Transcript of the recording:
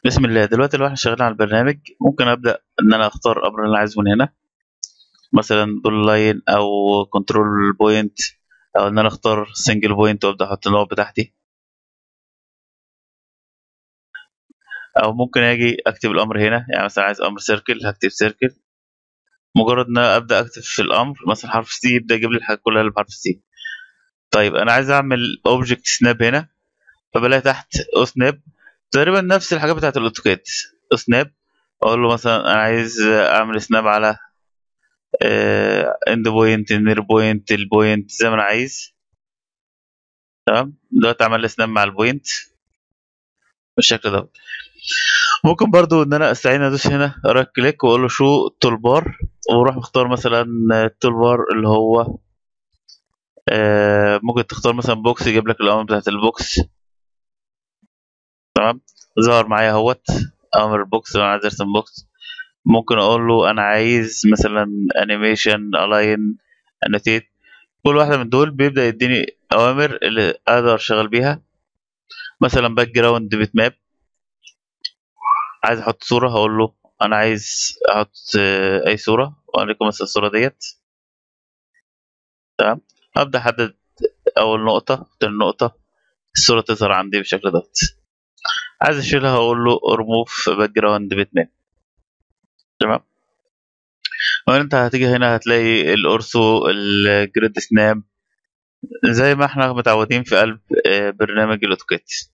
بسم الله دلوقتي لو احنا شغالين على البرنامج ممكن ابدا ان انا اختار الامر اللي انا عايزه من هنا مثلا دول لاين او كنترول بوينت او ان انا اختار سنجل بوينت وابدا احط النقط بتاعتي او ممكن اجي اكتب الامر هنا يعني مثلا عايز امر سيركل هكتب سيركل مجرد ان انا ابدا اكتب في الامر مثلا حرف سي يبدا يجيب لي الحاجات كلها اللي بحرف سي طيب انا عايز اعمل اوبجكت سناب هنا فبلاقي تحت او سناب تقريبا نفس الحاجات بتاعت الاوتوكاد سناب اقول له مثلا انا عايز اعمل سناب على اند بوينت نير بوينت البوينت زي ما انا عايز تمام دلوقتي عمل لي سناب مع البوينت بالشكل ده ممكن برضو ان انا استعين ادوس هنا رايت كليك واقول له شو تول بار واروح مختار مثلا التول بار اللي هو آه ممكن تختار مثلا بوكس يجيب لك الامر بتاعت البوكس تمام ظهر معايا اهوت امر البوكس لو انا عايز ارسم بوكس ممكن اقول له انا عايز مثلا انيميشن الاين انوتيت كل واحده من دول بيبدا يديني اوامر اللي اقدر اشتغل بيها مثلا باك جراوند بيت ماب عايز احط صوره هقول له انا عايز احط اي صوره واوريكم مثلا الصوره ديت تمام ابدا احدد اول نقطه تاني نقطه الصوره تظهر عندي بالشكل دوت عايز اشيلها هقول له ريموف باك جراوند بيت ماب تمام وانت هتيجي هنا هتلاقي الاورثو الجريد سناب زي ما احنا متعودين في قلب برنامج الاوتوكاد